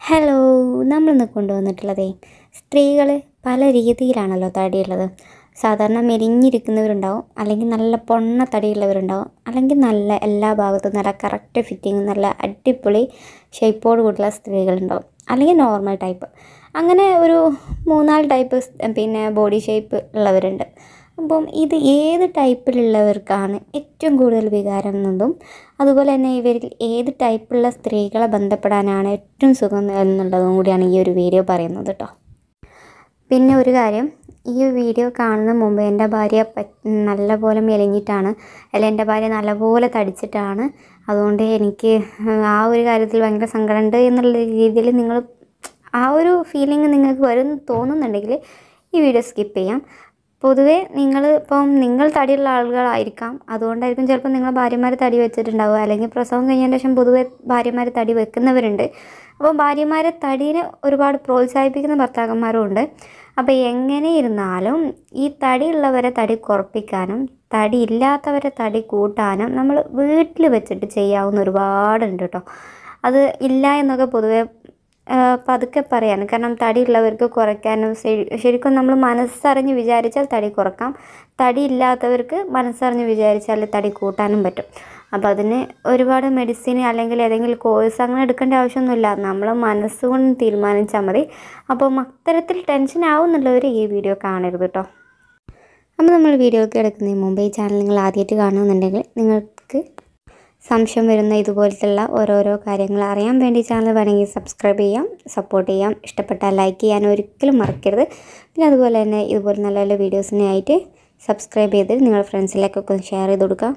hello നമ്മളിന്ന് കൊണ്ടുവന്നിട്ടുള്ളതേ സ്ത്രീകൾ പല രീതിയിലാണല്ലോ തടിയുള്ളത് സാധാരണ മെലിഞ്ഞിരിക്കുന്നവരുണ്ടാവും അല്ലെങ്കിൽ നല്ല പൊണ്ണ തടിയുള്ളവരുണ്ടാവും അല്ലെങ്കിൽ നല്ല എല്ലാ ഭാഗത്തും നല്ല കറക്റ്റ് ഫിറ്റിങ് നല്ല അടിപൊളി ഷേപ്പോട് കൂടിയുള്ള സ്ത്രീകളുണ്ടാവും അല്ലെങ്കിൽ നോർമൽ ടൈപ്പ് അങ്ങനെ ഒരു മൂന്നാല് ടൈപ്പ് പിന്നെ ബോഡി ഷേപ്പ് ഉള്ളവരുണ്ട് അപ്പം ഇത് ഏത് ടൈപ്പിലുള്ളവർക്കാണ് ഏറ്റവും കൂടുതൽ വികാരം എന്നതും അതുപോലെ തന്നെ ഇവരിൽ ഏത് ടൈപ്പുള്ള സ്ത്രീകളെ ബന്ധപ്പെടാനാണ് ഏറ്റവും സുഖം എന്നുള്ളതും കൂടിയാണ് ഈ ഒരു വീഡിയോ പറയുന്നത് കേട്ടോ പിന്നെ ഒരു കാര്യം ഈ വീഡിയോ കാണുന്ന മുമ്പ് എൻ്റെ ഭാര്യ പറ്റ് നല്ലപോലെ മെലിഞ്ഞിട്ടാണ് അല്ല എൻ്റെ ഭാര്യ നല്ലപോലെ തടിച്ചിട്ടാണ് അതുകൊണ്ട് എനിക്ക് ആ ഒരു കാര്യത്തിൽ ഭയങ്കര സങ്കടമുണ്ട് എന്നുള്ള രീതിയിൽ നിങ്ങൾ ആ ഒരു ഫീലിംഗ് നിങ്ങൾക്ക് വരും തോന്നുന്നുണ്ടെങ്കിൽ ഈ വീഡിയോ സ്കിപ്പ് ചെയ്യാം പൊതുവേ നിങ്ങൾ ഇപ്പം നിങ്ങൾ തടിയുള്ള ആളുകളായിരിക്കാം അതുകൊണ്ടായിരിക്കും ചിലപ്പോൾ നിങ്ങൾ ഭാര്യമാർ തടി വെച്ചിട്ടുണ്ടാവുക അല്ലെങ്കിൽ പ്രസവം കഴിഞ്ഞതിന് ശേഷം പൊതുവെ ഭാര്യമാർ തടി വെക്കുന്നവരുണ്ട് അപ്പോൾ ഭാര്യമാരെ തടീനെ ഒരുപാട് പ്രോത്സാഹിപ്പിക്കുന്ന ഭർത്താക്കന്മാരും ഉണ്ട് അപ്പോൾ എങ്ങനെ ഇരുന്നാലും ഈ തടിയുള്ളവരെ തടി കുറപ്പിക്കാനും തടി ഇല്ലാത്തവരെ തടി കൂട്ടാനും നമ്മൾ വീട്ടിൽ വെച്ചിട്ട് ചെയ്യാവുന്ന ഒരുപാടുണ്ട് കേട്ടോ അത് ഇല്ല എന്നൊക്കെ പൊതുവെ പതുക്കെ പറയാണ് കാരണം തടിയുള്ളവർക്ക് കുറയ്ക്കാനും ശരിക്കും നമ്മൾ മനസ്സറിഞ്ഞ് വിചാരിച്ചാൽ തടി കുറക്കാം തടി ഇല്ലാത്തവർക്ക് മനസ്സറിഞ്ഞ് വിചാരിച്ചാൽ തടി കൂട്ടാനും പറ്റും അപ്പോൾ അതിന് ഒരുപാട് മെഡിസിൻ അല്ലെങ്കിൽ ഏതെങ്കിലും കോഴ്സ് അങ്ങനെ എടുക്കേണ്ട ആവശ്യമൊന്നുമില്ല നമ്മൾ മനസ്സുകൊണ്ട് തീരുമാനിച്ചാൽ മതി അപ്പം അത്തരത്തിൽ ടെൻഷൻ ആവുന്നുള്ളവർ ഈ വീഡിയോ കാണരുത് കേട്ടോ അപ്പോൾ നമ്മൾ വീഡിയോക്ക് എടുക്കുന്നതിന് മുമ്പ് ഈ ചാനൽ നിങ്ങൾ ആദ്യമായിട്ട് കാണുന്നുണ്ടെങ്കിൽ നിങ്ങൾക്ക് സംശയം വരുന്ന ഇതുപോലത്തുള്ള ഓരോരോ കാര്യങ്ങൾ അറിയാൻ വേണ്ടി ചാനൽ വേണമെങ്കിൽ സബ്സ്ക്രൈബ് ചെയ്യാം സപ്പോർട്ട് ചെയ്യാം ഇഷ്ടപ്പെട്ടാൽ ലൈക്ക് ചെയ്യാൻ ഒരിക്കലും മറക്കരുത് പിന്നെ അതുപോലെ തന്നെ ഇതുപോലെ നല്ല നല്ല വീഡിയോസിനായിട്ട് സബ്സ്ക്രൈബ് ചെയ്ത് നിങ്ങളുടെ ഫ്രണ്ട്സിലേക്കൊക്കെ ഷെയർ ചെയ്ത് കൊടുക്കുക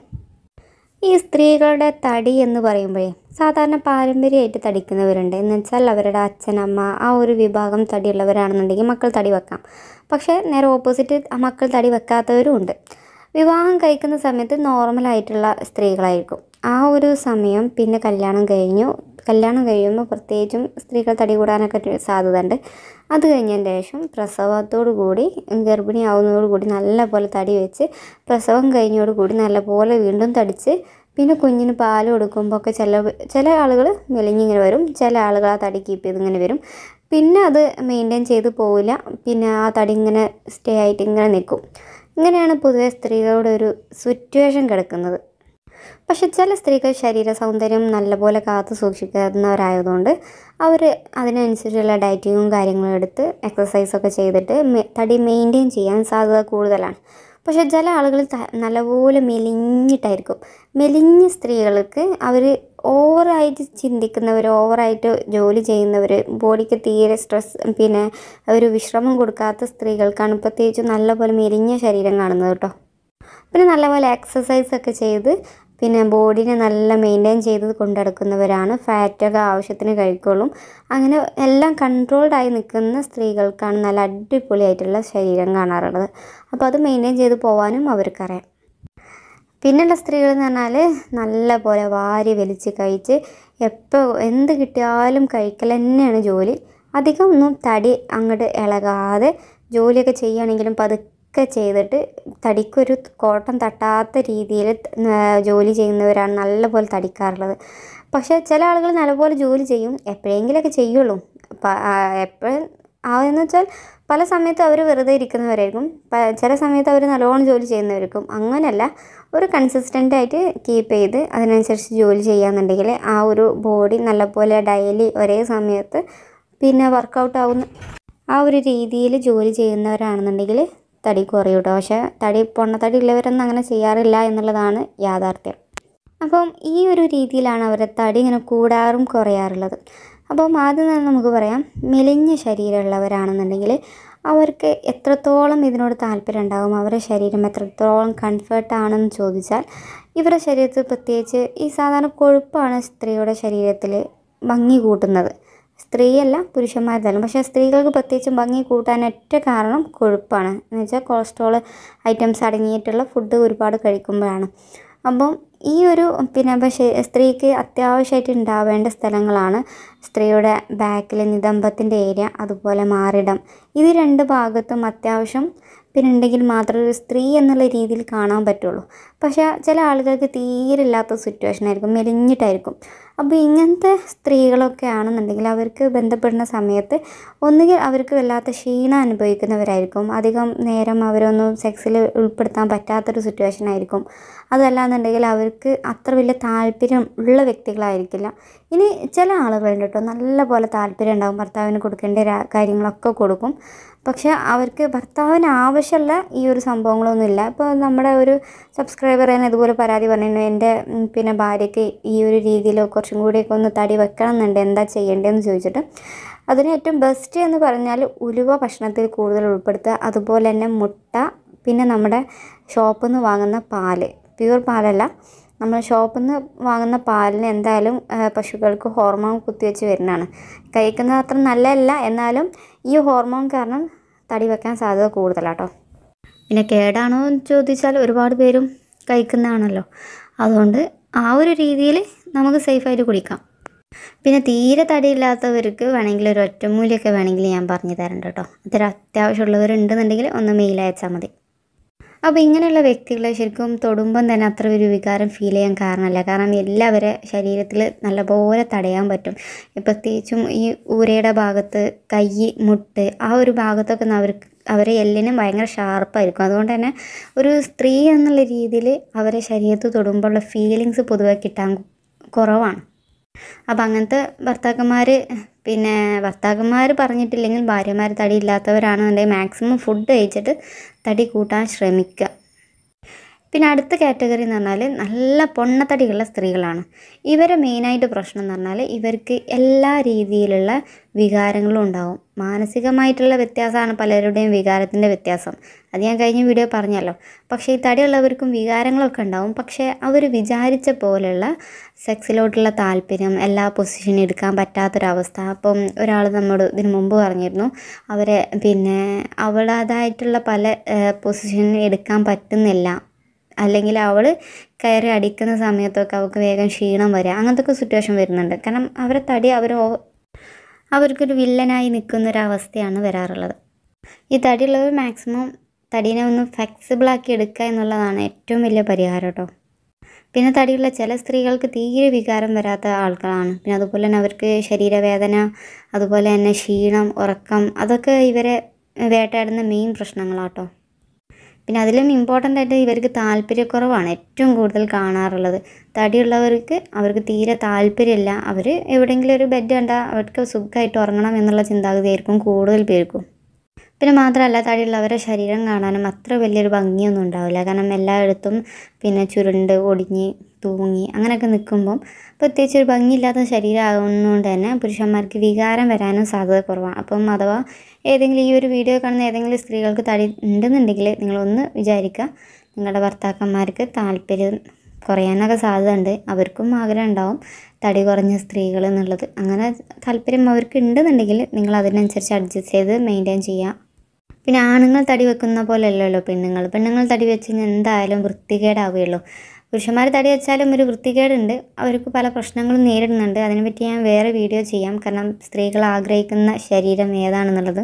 ഈ സ്ത്രീകളുടെ തടി എന്ന് പറയുമ്പോഴേ സാധാരണ പാരമ്പര്യമായിട്ട് തടിക്കുന്നവരുണ്ട് എന്ന് വെച്ചാൽ അവരുടെ അച്ഛനമ്മ ആ ഒരു വിഭാഗം തടിയുള്ളവരാണെന്നുണ്ടെങ്കിൽ മക്കൾ തടി വെക്കാം പക്ഷേ നേരെ ഓപ്പോസിറ്റ് മക്കൾ തടി വെക്കാത്തവരും ഉണ്ട് വിവാഹം കഴിക്കുന്ന സമയത്ത് നോർമലായിട്ടുള്ള സ്ത്രീകളായിരിക്കും ആ ഒരു സമയം പിന്നെ കല്യാണം കഴിഞ്ഞു കല്യാണം കഴിയുമ്പോൾ പ്രത്യേകിച്ചും സ്ത്രീകൾ തടി കൂടാനൊക്കെ സാധ്യത ഉണ്ട് അത് കഴിഞ്ഞതിന് ശേഷം പ്രസവത്തോടു കൂടി ഗർഭിണിയാവുന്നതോടുകൂടി നല്ല പോലെ തടി വെച്ച് പ്രസവം കഴിഞ്ഞോടുകൂടി നല്ല പോലെ വീണ്ടും തടിച്ച് പിന്നെ കുഞ്ഞിന് പാൽ കൊടുക്കുമ്പോൾ ഒക്കെ ചില ചില ആളുകൾ മെലിഞ്ഞിങ്ങനെ വരും ചില ആളുകൾ ആ തടി കീപ്പ് ചെയ്ത് ഇങ്ങനെ വരും പിന്നെ അത് മെയിൻറ്റെയിൻ ചെയ്ത് പോവില്ല പിന്നെ ആ തടി ഇങ്ങനെ സ്റ്റേ ആയിട്ട് ഇങ്ങനെ നിൽക്കും ഇങ്ങനെയാണ് പൊതുവെ സ്ത്രീകളുടെ ഒരു സിറ്റുവേഷൻ കിടക്കുന്നത് പക്ഷെ ചില സ്ത്രീകൾ ശരീര സൗന്ദര്യം നല്ലപോലെ കാത്തു സൂക്ഷിക്കുന്നവരായതുകൊണ്ട് അവർ അതിനനുസരിച്ചുള്ള ഡയറ്റിങ്ങും കാര്യങ്ങളും എടുത്ത് എക്സസൈസൊക്കെ ചെയ്തിട്ട് തടി മെയിൻറ്റെയിൻ ചെയ്യാൻ സാധ്യത കൂടുതലാണ് പക്ഷെ ചില ആളുകൾ നല്ലപോലെ മെലിഞ്ഞിട്ടായിരിക്കും മെലിഞ്ഞ സ്ത്രീകൾക്ക് അവർ ഓവറായിട്ട് ചിന്തിക്കുന്നവർ ഓവറായിട്ട് ജോലി ചെയ്യുന്നവർ ബോഡിക്ക് തീരെ സ്ട്രെസ് പിന്നെ ഒരു വിശ്രമം കൊടുക്കാത്ത സ്ത്രീകൾക്കാണ് പ്രത്യേകിച്ചും നല്ലപോലെ മെലിഞ്ഞ ശരീരം കാണുന്നത് കേട്ടോ പിന്നെ നല്ലപോലെ എക്സസൈസ് ഒക്കെ ചെയ്ത് പിന്നെ ബോഡീനെ നല്ല മെയിൻറ്റെയിൻ ചെയ്ത് കൊണ്ടെടുക്കുന്നവരാണ് ഫാറ്റൊക്കെ ആവശ്യത്തിന് കഴിക്കുള്ളൂ അങ്ങനെ എല്ലാം കൺട്രോൾഡായി നിൽക്കുന്ന സ്ത്രീകൾക്കാണ് നല്ല അടിപൊളിയായിട്ടുള്ള ശരീരം കാണാറുള്ളത് അപ്പോൾ അത് മെയിൻറ്റെയിൻ ചെയ്ത് പോകാനും അവർക്കറിയാം പിന്നെയുള്ള സ്ത്രീകൾ എന്ന് പറഞ്ഞാൽ നല്ല പോലെ വാരി വലിച്ച് കഴിച്ച് എപ്പോൾ എന്ത് കിട്ടിയാലും കഴിക്കൽ തന്നെയാണ് ജോലി അധികം ഒന്നും തടി അങ്ങോട്ട് ഇളകാതെ ജോലിയൊക്കെ ചെയ്യുകയാണെങ്കിലും പതുക്കെ ചെയ്തിട്ട് തടിക്കൊരു കോട്ടം തട്ടാത്ത രീതിയിൽ ജോലി ചെയ്യുന്നവരാണ് നല്ലപോലെ തടിക്കാറുള്ളത് പക്ഷേ ചില ആളുകൾ നല്ലപോലെ ജോലി ചെയ്യും എപ്പോഴെങ്കിലുമൊക്കെ ചെയ്യുള്ളൂ എപ്പോഴും എന്ന് വെച്ചാൽ പല സമയത്തും അവർ വെറുതെ ഇരിക്കുന്നവരായിരിക്കും ചില സമയത്ത് അവർ നല്ലോണം ജോലി ചെയ്യുന്നവർക്കും അങ്ങനെയല്ല ഒരു കൺസിസ്റ്റൻ്റ് ആയിട്ട് കീപ്പ് ചെയ്ത് അതിനനുസരിച്ച് ജോലി ചെയ്യാന്നുണ്ടെങ്കിൽ ആ ഒരു ബോഡി നല്ലപോലെ ഡെയിലി ഒരേ സമയത്ത് പിന്നെ വർക്കൗട്ട് ആവുന്ന ആ ഒരു രീതിയിൽ ജോലി ചെയ്യുന്നവരാണെന്നുണ്ടെങ്കിൽ തടി കുറയും കേട്ടോ പക്ഷേ തടി പൊണ്ണത്തടി ഉള്ളവരൊന്നും അങ്ങനെ ചെയ്യാറില്ല എന്നുള്ളതാണ് യാഥാർത്ഥ്യം അപ്പം ഈ ഒരു രീതിയിലാണ് അവരുടെ തടി ഇങ്ങനെ കൂടാറും കുറയാറുള്ളത് അപ്പം ആദ്യം തന്നെ നമുക്ക് പറയാം മെലിഞ്ഞ ശരീരമുള്ളവരാണെന്നുണ്ടെങ്കിൽ അവർക്ക് എത്രത്തോളം ഇതിനോട് താല്പര്യം ഉണ്ടാകും അവരുടെ ശരീരം എത്രത്തോളം കംഫർട്ടാണെന്ന് ചോദിച്ചാൽ ഇവരുടെ ശരീരത്തിൽ പ്രത്യേകിച്ച് ഈ സാധാരണ കൊഴുപ്പാണ് സ്ത്രീയുടെ ശരീരത്തിൽ ഭംഗി കൂട്ടുന്നത് സ്ത്രീയല്ല പുരുഷന്മാരുടെല്ലാം പക്ഷേ സ്ത്രീകൾക്ക് പ്രത്യേകിച്ചും ഭംഗി കൂട്ടാൻ ഒറ്റ കാരണം കൊഴുപ്പാണ് എന്ന് വെച്ചാൽ കൊളസ്ട്രോൾ ഐറ്റംസ് അടങ്ങിയിട്ടുള്ള ഫുഡ് ഒരുപാട് കഴിക്കുമ്പോഴാണ് അപ്പം ഈ ഒരു പിന്നെ പക്ഷേ സ്ത്രീക്ക് അത്യാവശ്യമായിട്ട് ഉണ്ടാവേണ്ട സ്ഥലങ്ങളാണ് സ്ത്രീയുടെ ബാക്കിൽ നിതംബത്തിൻ്റെ ഏരിയ അതുപോലെ മാറിടം ഇത് രണ്ട് ഭാഗത്തും അത്യാവശ്യം പിന്നെ ഉണ്ടെങ്കിൽ മാത്രമേ ഒരു സ്ത്രീ എന്നുള്ള രീതിയിൽ കാണാൻ പറ്റുള്ളൂ പക്ഷേ ചില ആളുകൾക്ക് തീരെ ഇല്ലാത്ത സിറ്റുവേഷൻ ആയിരിക്കും മെലിഞ്ഞിട്ടായിരിക്കും അപ്പോൾ ഇങ്ങനത്തെ സ്ത്രീകളൊക്കെ ആണെന്നുണ്ടെങ്കിൽ അവർക്ക് ബന്ധപ്പെടുന്ന സമയത്ത് ഒന്നുകിൽ അവർക്ക് വല്ലാത്ത ക്ഷീണം അനുഭവിക്കുന്നവരായിരിക്കും അധികം നേരം അവരൊന്നും സെക്സിൽ ഉൾപ്പെടുത്താൻ പറ്റാത്തൊരു സിറ്റുവേഷൻ ആയിരിക്കും അതല്ലാന്നുണ്ടെങ്കിൽ അവർക്ക് അത്ര വലിയ താല്പര്യം ഉള്ള വ്യക്തികളായിരിക്കില്ല ഇനി ചില ആളുകളുണ്ട് കേട്ടോ നല്ല പോലെ താല്പര്യം ഉണ്ടാവും ഭർത്താവിന് കൊടുക്കേണ്ട രാ- കാര്യങ്ങളൊക്കെ കൊടുക്കും പക്ഷേ അവർക്ക് ഭർത്താവിന് ആവശ്യമുള്ള ഈ ഒരു സംഭവങ്ങളൊന്നുമില്ല ഇപ്പോൾ നമ്മുടെ ഒരു സബ്സ്ക്രൈബർ തന്നെ ഇതുപോലെ പരാതി പറഞ്ഞിരുന്നു എൻ്റെ ഉം, പിന്നെ ഭാര്യയ്ക്ക് ഈ ഒരു രീതിയിൽ കുറച്ചും കൂടിയൊക്കെ ഒന്ന് തടി വെക്കണം എന്നുണ്ട് എന്താ ചെയ്യേണ്ടതെന്ന് ചോദിച്ചിട്ട് അതിന് ഏറ്റവും ബെസ്റ്റ് എന്ന് പറഞ്ഞാൽ ഉലുവ ഭക്ഷണത്തിൽ കൂടുതൽ ഉൾപ്പെടുത്തുക അതുപോലെ തന്നെ മുട്ട പിന്നെ നമ്മുടെ ഷോപ്പിൽ നിന്ന് വാങ്ങുന്ന പാല് പ്യൂർ പാലല്ല നമ്മൾ ഷോപ്പിൽ നിന്ന് വാങ്ങുന്ന പാലിന് എന്തായാലും ആ, പശുക്കൾക്ക് ഹോർമോൺ കുത്തിവെച്ച് വരുന്നതാണ് കഴിക്കുന്നത് അത്ര നല്ലതല്ല എന്നാലും ഈ ഹോർമോൺ കാരണം തടി വെക്കാൻ സാധ്യത കൂടുതലാട്ടോ പിന്നെ കേടാണോ എന്ന് ചോദിച്ചാൽ ഒരുപാട് പേരും കഴിക്കുന്നതാണല്ലോ അതുകൊണ്ട് ആ ഒരു രീതിയിൽ നമുക്ക് സേഫായിട്ട് കുടിക്കാം പിന്നെ തീരെ തടിയില്ലാത്തവർക്ക് വേണമെങ്കിൽ ഒരു ഒറ്റമൂലിയൊക്കെ വേണമെങ്കിൽ ഞാൻ പറഞ്ഞു തരണ്ട കേട്ടോ അത്ര അത്യാവശ്യമുള്ളവരുണ്ടെന്നുണ്ടെങ്കിൽ ഒന്ന് മെയിൽ അയച്ചാൽ മതി അപ്പോൾ ഇങ്ങനെയുള്ള വ്യക്തികളെ ശരിക്കും തൊടുമ്പം തന്നെ അത്ര ഒരു വികാരം ഫീൽ ചെയ്യാൻ കാരണമല്ല കാരണം എല്ലാവരെ ശരീരത്തിൽ നല്ലപോലെ തടയാൻ പറ്റും പ്രത്യേകിച്ചും ഈ ഊരയുടെ ഭാഗത്ത് കൈ മുട്ട് ആ ഒരു ഭാഗത്തൊക്കെ ന- അവർക്ക് അവരെ എല്ലിനും ഭയങ്കര ഷാർപ്പായിരിക്കും അതുകൊണ്ട് തന്നെ ഒരു സ്ത്രീ എന്നുള്ള രീതിയിൽ അവരെ ശരീരത്ത് തൊടുമ്പോഴുള്ള ഫീലിങ്സ് പൊതുവെ കിട്ടാൻ കുറവാണ് അപ്പം അങ്ങനത്തെ ഭർത്താക്കന്മാർ പിന്നെ ഭർത്താക്കന്മാർ പറഞ്ഞിട്ടില്ലെങ്കിൽ ഭാര്യമാർ തടി ഇല്ലാത്തവരാണെന്നുണ്ടെങ്കിൽ മാക്സിമം ഫുഡ് കഴിച്ചിട്ട് തടി കൂട്ടാൻ ശ്രമിക്കുക പിന്നെ അടുത്ത കാറ്റഗറി എന്ന് പറഞ്ഞാൽ നല്ല പൊണ്ണത്തടിയുള്ള സ്ത്രീകളാണ് ഇവരെ മെയിനായിട്ട് പ്രശ്നം എന്ന് പറഞ്ഞാൽ ഇവർക്ക് എല്ലാ രീതിയിലുള്ള വികാരങ്ങളും ഉണ്ടാവും മാനസികമായിട്ടുള്ള വ്യത്യാസമാണ് പലരുടെയും വികാരത്തിൻ്റെ വ്യത്യാസം അത് ഞാൻ കഴിഞ്ഞ വീഡിയോ പറഞ്ഞല്ലോ പക്ഷേ ഈ തടിയുള്ളവർക്കും വികാരങ്ങളൊക്കെ ഉണ്ടാവും പക്ഷേ അവർ വിചാരിച്ച പോലെയുള്ള സെക്സിലോട്ടുള്ള താല്പര്യം എല്ലാ പൊസിഷനും എടുക്കാൻ പറ്റാത്തൊരവസ്ഥ അപ്പം ഒരാൾ നമ്മോട് ഇതിനു മുമ്പ് പറഞ്ഞിരുന്നു അവരെ പിന്നെ അവളതായിട്ടുള്ള പല പൊസിഷൻ എടുക്കാൻ പറ്റുന്നില്ല അല്ലെങ്കിൽ അവൾ കയറി അടിക്കുന്ന സമയത്തൊക്കെ അവൾക്ക് വേഗം ക്ഷീണം വരിക അങ്ങനത്തെ ഒക്കെ സിറ്റുവേഷൻ വരുന്നുണ്ട് കാരണം അവരെ തടി അവർ ഓ- അവർക്കൊരു വില്ലനായി നിൽക്കുന്ന ഒരു അവസ്ഥയാണ് വരാറുള്ളത് ഈ തടിയുള്ളവർ മാക്സിമം തടീനെ ഒന്ന് ഫ്ലെക്സിബിളാക്കി എടുക്കുക എന്നുള്ളതാണ് ഏറ്റവും വലിയ പരിഹാരം കേട്ടോ പിന്നെ തടിയുള്ള ചില സ്ത്രീകൾക്ക് തീരെ വികാരം വരാത്ത ആൾക്കാരാണ് പിന്നെ അതുപോലെ തന്നെ അവർക്ക് ശരീരവേദന അതുപോലെ തന്നെ ക്ഷീണം ഉറക്കം അതൊക്കെ ഇവരെ വേട്ടയാടുന്ന മെയിൻ പ്രശ്നങ്ങളാട്ടോ പിന്നെ അതിലും ഇമ്പോർട്ടൻ്റ് ആയിട്ട് ഇവർക്ക് താല്പര്യക്കുറവാണ് ഏറ്റവും കൂടുതൽ കാണാറുള്ളത് തടിയുള്ളവർക്ക് അവർക്ക് തീരെ താല്പര്യമില്ല അവർ എവിടെയെങ്കിലും ഒരു ബെഡ് കണ്ടാൽ അവർക്ക് സുഖമായിട്ട് ഉറങ്ങണം എന്നുള്ള ചിന്താഗതിയായിരിക്കും കൂടുതൽ പേർക്കും പിന്നെ മാത്രമല്ല തടിയുള്ളവരെ ശരീരം കാണാനും അത്ര വലിയൊരു ഭംഗിയൊന്നും ഉണ്ടാവില്ല കാരണം എല്ലായിടത്തും പിന്നെ ചുരുണ്ട് ഒടിഞ്ഞ് തൂങ്ങി അങ്ങനെയൊക്കെ നിൽക്കുമ്പം പ്രത്യേകിച്ച് ഒരു ഭംഗിയില്ലാത്ത ശരീരം ആകുന്നതുകൊണ്ട് തന്നെ പുരുഷന്മാർക്ക് വികാരം വരാനും സാധ്യത കുറവാണ് അപ്പം അഥവാ ഏതെങ്കിലും ഈ ഒരു വീഡിയോ കാണുന്ന ഏതെങ്കിലും സ്ത്രീകൾക്ക് തടി ഉണ്ടെന്നുണ്ടെങ്കിൽ നിങ്ങളൊന്ന് വിചാരിക്കുക നിങ്ങളുടെ ഭർത്താക്കന്മാർക്ക് താല്പര്യം കുറയാനൊക്കെ സാധ്യത ഉണ്ട് അവർക്കും ആഗ്രഹം ഉണ്ടാവും തടി കുറഞ്ഞ സ്ത്രീകൾ എന്നുള്ളത് അങ്ങനെ താല്പര്യം അവർക്ക് ഉണ്ടെന്നുണ്ടെങ്കിൽ നിങ്ങൾ അതിനനുസരിച്ച് അഡ്ജസ്റ്റ് ചെയ്ത് മെയിൻറ്റെയിൻ ചെയ്യുക പിന്നെ ആണുങ്ങൾ തടി വെക്കുന്ന പോലെ അല്ലല്ലോ പെണ്ണുങ്ങൾ പെണ്ണുങ്ങൾ തടി വെച്ച് കഴിഞ്ഞാൽ എന്തായാലും വൃത്തികേടാവുകയുള്ളൂ പുരുഷന്മാർ തടി വെച്ചാലും ഒരു വൃത്തികേടുണ്ട് അവർക്ക് പല പ്രശ്നങ്ങളും നേരിടുന്നുണ്ട് അതിനെപ്പറ്റി ഞാൻ വേറെ വീഡിയോ ചെയ്യാം കാരണം സ്ത്രീകൾ ആഗ്രഹിക്കുന്ന ശരീരം ഏതാണെന്നുള്ളത്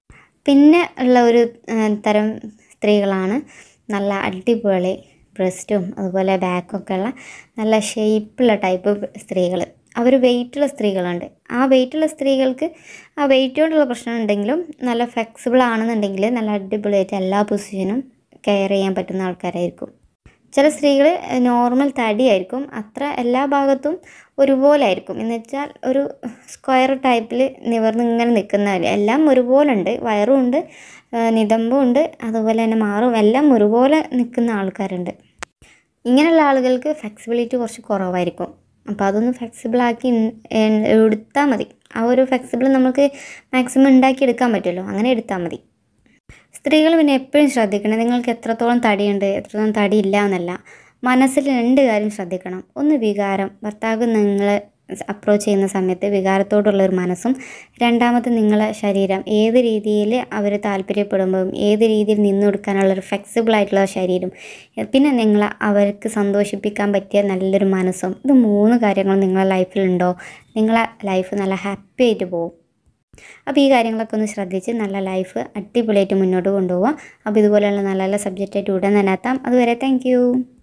പിന്നെ ഉള്ള ഒരു ആ, തരം സ്ത്രീകളാണ് നല്ല അടിപൊളി ബ്രസ്റ്റും അതുപോലെ ബാക്കൊക്കെ ഉള്ള നല്ല ഷേപ്പുള്ള ടൈപ്പ് സ്ത്രീകൾ അവർ വെയിറ്റുള്ള സ്ത്രീകളുണ്ട് ആ വെയിറ്റുള്ള സ്ത്രീകൾക്ക് ആ വെയിറ്റ് കൊണ്ടുള്ള പ്രശ്നം ഉണ്ടെങ്കിലും നല്ല ഫ്ലെക്സിബിൾ ആണെന്നുണ്ടെങ്കിൽ നല്ല അടിപൊളിയായിട്ട് എല്ലാ പൊസിഷനും കെയർ ചെയ്യാൻ പറ്റുന്ന ആൾക്കാരായിരിക്കും ചില സ്ത്രീകൾ നോർമൽ തടിയായിരിക്കും അത്ര എല്ലാ ഭാഗത്തും ഒരുപോലെ ആയിരിക്കും എന്ന് വെച്ചാൽ ഒരു സ്ക്വയർ ടൈപ്പിൽ നിവർന്ന് ഇങ്ങനെ നിൽക്കുന്നവർ എല്ലാം ഒരുപോലെ ഉണ്ട് വയറും ഉണ്ട് ആ, നിതമ്പും ഉണ്ട് അതുപോലെ തന്നെ മാറും എല്ലാം ഒരുപോലെ നിൽക്കുന്ന ആൾക്കാരുണ്ട് ഇങ്ങനെയുള്ള ആളുകൾക്ക് ഫ്ലെക്സിബിലിറ്റി കുറച്ച് കുറവായിരിക്കും അപ്പോൾ അതൊന്ന് ഫ്ലെക്സിബിളാക്കി എടുത്താൽ മതി ആ ഒരു ഫ്ലെക്സിബിൾ നമുക്ക് മാക്സിമം ഉണ്ടാക്കിയെടുക്കാൻ പറ്റുമല്ലോ അങ്ങനെ എടുത്താൽ മതി സ്ത്രീകൾ പിന്നെ എപ്പോഴും ശ്രദ്ധിക്കണം നിങ്ങൾക്ക് എത്രത്തോളം തടിയുണ്ട് എത്രത്തോളം തടിയില്ല എന്നല്ല മനസ്സിൽ രണ്ട് കാര്യം ശ്രദ്ധിക്കണം ഒന്ന് വികാരം ഭർത്താവ് നിങ്ങളെ അപ്രോച്ച് ചെയ്യുന്ന സമയത്ത് വികാരത്തോടുള്ള ഒരു മനസ്സും രണ്ടാമത് നിങ്ങളെ ശരീരം ഏത് രീതിയിൽ അവർ താല്പര്യപ്പെടുമ്പോൾ ഏത് രീതിയിൽ നിന്നൊടുക്കാനുള്ള ഒരു ഫ്ലെക്സിബിൾ ആയിട്ടുള്ള ശരീരം പിന്നെ നിങ്ങൾ അവർക്ക് സന്തോഷിപ്പിക്കാൻ പറ്റിയ നല്ലൊരു മനസ്സും ഇത് മൂന്ന് കാര്യങ്ങളും നിങ്ങളെ ലൈഫിലുണ്ടോ നിങ്ങളെ ലൈഫ് നല്ല ഹാപ്പി ആയിട്ട് പോകും അപ്പോൾ ഈ കാര്യങ്ങളൊക്കെ ഒന്ന് ശ്രദ്ധിച്ച് നല്ല ലൈഫ് അടിപൊളിയായിട്ട് മുന്നോട്ട് കൊണ്ടുപോകാം അപ്പോൾ ഇതുപോലെയുള്ള നല്ല നല്ല സബ്ജക്റ്റായിട്ട് ഉടൻ തന്നെ എത്താം അതുവരെ താങ്ക്